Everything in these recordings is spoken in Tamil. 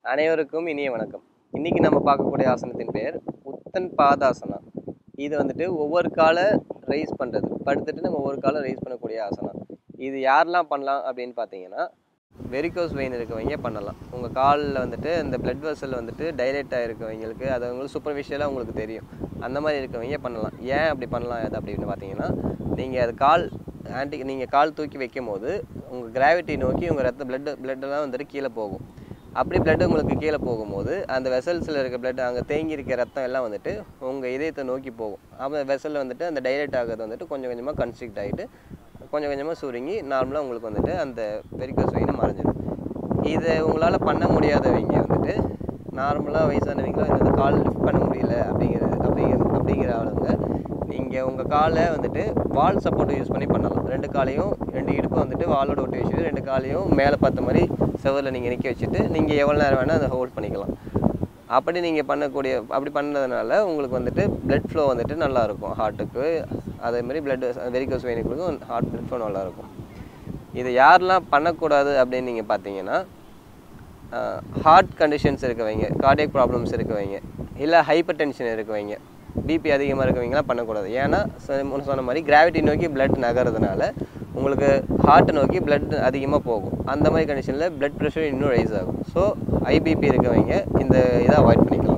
அனைவருக்கும் இனிய வணக்கம் இன்னைக்கு நம்ம பார்க்கக்கூடிய ஆசனத்தின் பெயர் உத்தன் பாதாசனா இது வந்துட்டு ஒவ்வொரு காலை ரைஸ் பண்ணுறது படுத்துட்டு நம்ம ஒவ்வொரு காலை ரைஸ் பண்ணக்கூடிய ஆசனம் இது யாரெல்லாம் பண்ணலாம் அப்படின்னு பார்த்தீங்கன்னா வெரிகோஸ் வெயின் இருக்கவங்க பண்ணலாம் உங்கள் காலில் வந்துட்டு இந்த பிளட் வெசல் வந்துட்டு டைலேட் ஆகிருக்கவங்களுக்கு அது உங்களுக்கு சூப்பர்ஃபிஷியலாக உங்களுக்கு தெரியும் அந்த மாதிரி இருக்கவங்க பண்ணலாம் ஏன் அப்படி பண்ணலாம் அது அப்படின்னு பார்த்தீங்கன்னா நீங்கள் அது கால் ஆன்டி நீங்கள் கால் தூக்கி வைக்கும் போது உங்கள் கிராவிட்டி நோக்கி உங்கள் ரத்த பிளட் பிளட்டெல்லாம் வந்துட்டு கீழே போகும் அப்படி பிளட் உங்களுக்கு கீழே போகும்போது அந்த வெசல்ஸில் இருக்க பிளட் அங்கே தேங்கி இருக்க ரத்தம் எல்லாம் வந்துட்டு உங்கள் இதயத்தை நோக்கி போகும் அப்போ வெசலில் வந்துட்டு அந்த டைலேட் ஆகிறது வந்துட்டு கொஞ்சம் கொஞ்சமாக கன்ஸ்ட்ரிக்ட் ஆகிட்டு கொஞ்சம் கொஞ்சமாக சுருங்கி நார்மலாக உங்களுக்கு வந்துட்டு அந்த வெரிகோஸ் வெயின் மறைஞ்சிடும் இதை உங்களால் பண்ண முடியாதவங்க வந்துட்டு நார்மலாக வயசானவங்களும் இந்த வந்து கால் லிஃப்ட் பண்ண முடியல அப்படிங்கிற அப்படிங்கிற அப்படிங்கிற ஆளுங்க நீங்கள் உங்கள் காலை வந்துட்டு வால் சப்போர்ட் யூஸ் பண்ணி பண்ணலாம் ரெண்டு காலையும் ரெண்டு இடுப்பு வந்துட்டு வாலோட ஒட்டி வச்சுட்டு ரெண்டு காலையும் மேலே பார்த்த மாதிரி செவரில் நீங்கள் நிற்க வச்சுட்டு நீங்கள் எவ்வளோ நேரம் வேணால் அதை ஹோல்ட் பண்ணிக்கலாம் அப்படி நீங்கள் பண்ணக்கூடிய அப்படி பண்ணதுனால உங்களுக்கு வந்துட்டு blood flow வந்துட்டு நல்லா இருக்கும் ஹார்ட்டுக்கு அதே மாதிரி பிளட் வெரிகோஸ் வெயினுக்கும் ஹார்ட் blood flow நல்லா இருக்கும் இது யாரெல்லாம் பண்ணக்கூடாது அப்படின்னு நீங்கள் பார்த்தீங்கன்னா ஹார்ட் கண்டிஷன்ஸ் இருக்கவங்க கார்டியக் ப்ராப்ளம்ஸ் இருக்கவங்க இல்லை ஹைப்பர் டென்ஷன் இருக்கவங்க பிபி அதிகமாக இருக்கவங்கலாம் பண்ணக்கூடாது ஏன்னா சொ- முன்ன சொன்ன மாதிரி கிராவிட்டி நோக்கி blood நகர்றதுனால உங்களுக்கு ஹார்ட்டை நோக்கி blood அதிகமாக போகும் அந்த மாதிரி கண்டிஷனில் blood pressure இன்னும் ரைஸ் ஆகும் ஸோ ஐபிபி இருக்கவங்க இந்த இதை அவாய்ட் பண்ணிக்கலாம்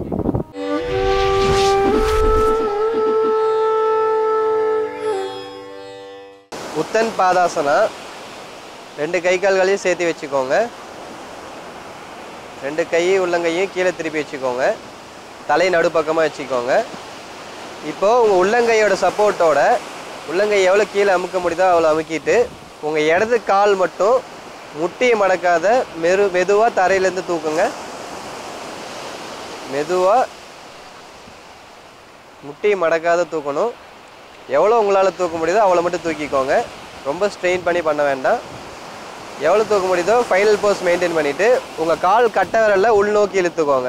உத்தன் பாதாசனா ரெண்டு கை கால்களையும் சேர்த்து வச்சுக்கோங்க ரெண்டு கை உள்ளங்கையும் கீழே திருப்பி வச்சுக்கோங்க தலை நடுப்பக்கமாக வச்சுக்கோங்க இப்போ உங்கள் உள்ளங்கையோட சப்போர்ட்டோட உள்ளங்கை எவ்வளோ கீழே அமுக்க முடியுதோ அவ்வளோ அமுக்கிட்டு உங்கள் இடது கால் மட்டும் முட்டியை மடக்காத மெரு மெதுவாக தரையிலேருந்து தூக்குங்க மெதுவாக முட்டியை மடக்காத தூக்கணும் எவ்வளோ உங்களால் தூக்க முடியுதோ அவ்வளோ மட்டும் தூக்கிக்கோங்க ரொம்ப ஸ்ட்ரெயின் பண்ணி பண்ண வேண்டாம் எவ்வளோ தூக்க முடியுதோ ஃபைனல் போஸ் மெயின்டைன் பண்ணிவிட்டு உங்கள் கால் கட்டை விரலில் உள்நோக்கி இழுத்துக்கோங்க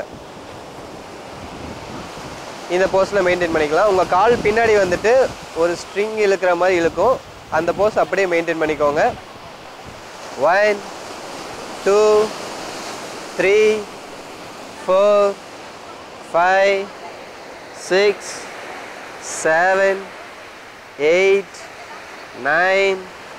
இந்த போஸில் மெயின்டைன் பண்ணிக்கலாம் உங்கள் கால் பின்னாடி வந்துட்டு ஒரு ஸ்ட்ரிங் இழுக்கிற மாதிரி இழுக்கும் அந்த போஸ் அப்படியே மெயின்டைன் பண்ணிக்கோங்க one two three four five six seven eight nine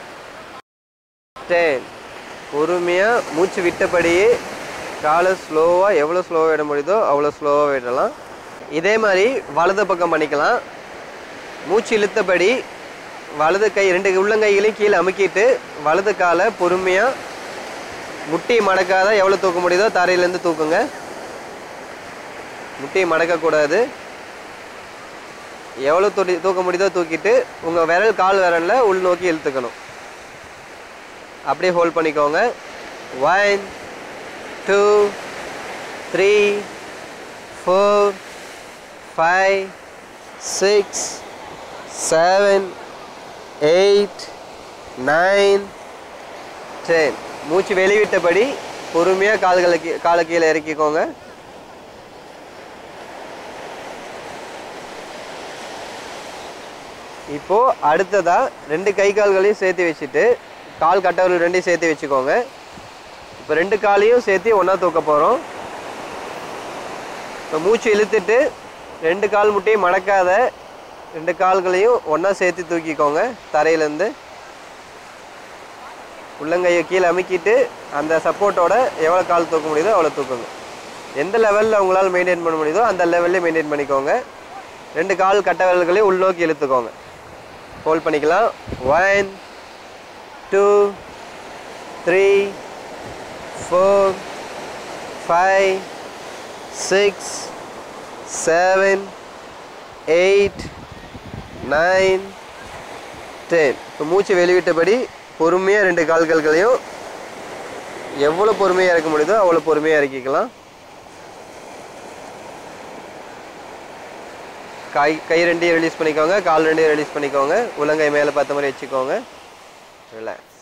ten பொறுமையாக மூச்சு விட்டபடியே காலை ஸ்லோவாக எவ்வளோ ஸ்லோவாக விட முடியுதோ அவ்வளோ ஸ்லோவாக விடலாம் இதே மாதிரி வலது பக்கம் பண்ணிக்கலாம் மூச்சு இழுத்தபடி வலது கை ரெண்டு உள்ளங்கைகளையும் கீழே அமுக்கிட்டு வலது காலை பொறுமையாக முட்டி மடக்காத எவ்வளோ தூக்க முடியுதோ தரையிலேருந்து தூக்குங்க முட்டியை மடக்கக்கூடாது எவ்வளோ தூக்கி தூக்க முடியுதோ தூக்கிட்டு உங்கள் விரல் கால் விரலில் உள்நோக்கி இழுத்துக்கணும் அப்படியே ஹோல்ட் பண்ணிக்கோங்க one two three four five six seven eight nine ten மூச்சு வெளிவிட்டபடி பொறுமையாக கால்களை கீ காலை கீழே இறக்கிக்கோங்க இப்போ அடுத்ததா ரெண்டு கை கால்களையும் சேர்த்து வச்சுட்டு கால் கட்டவர்கள் ரெண்டையும் சேர்த்து வச்சுக்கோங்க இப்போ ரெண்டு காலையும் சேர்த்து ஒன்றா தூக்க போகிறோம் இப்போ மூச்சு இழுத்துட்டு ரெண்டு கால் முட்டையும் மடக்காத ரெண்டு கால்களையும் ஒன்றா சேர்த்து தூக்கிக்கோங்க தரையிலேருந்து உள்ளங்கையை கீழே அமுக்கிட்டு அந்த சப்போர்ட்டோட எவ்வளோ கால் தூக்க முடியுதோ அவ்வளோ தூக்குங்க எந்த லெவலில் உங்களால் மெயின்டைன் பண்ண முடியுதோ அந்த லெவல்லே மெயின்டைன் பண்ணிக்கோங்க ரெண்டு கால் கட்ட விரல்களையும் உள்நோக்கி இழுத்துக்கோங்க ஹோல்ட் பண்ணிக்கலாம் one two three four five six seven eight nine ten இப்போ மூச்சு வெளிவிட்டபடி பொறுமையாக ரெண்டு கால்கள்களையும் எவ்வளோ பொறுமையாக இறக்க முடியுதோ அவ்வளோ பொறுமையாக இறக்கிக்கலாம் கை கை ரெண்டையும் ரிலீஸ் பண்ணிக்கோங்க கால் ரெண்டையும் ரிலீஸ் பண்ணிக்கோங்க உள்ளங்கை மேலே பார்த்த மாதிரி வச்சுக்கோங்க ரிலாக்ஸ்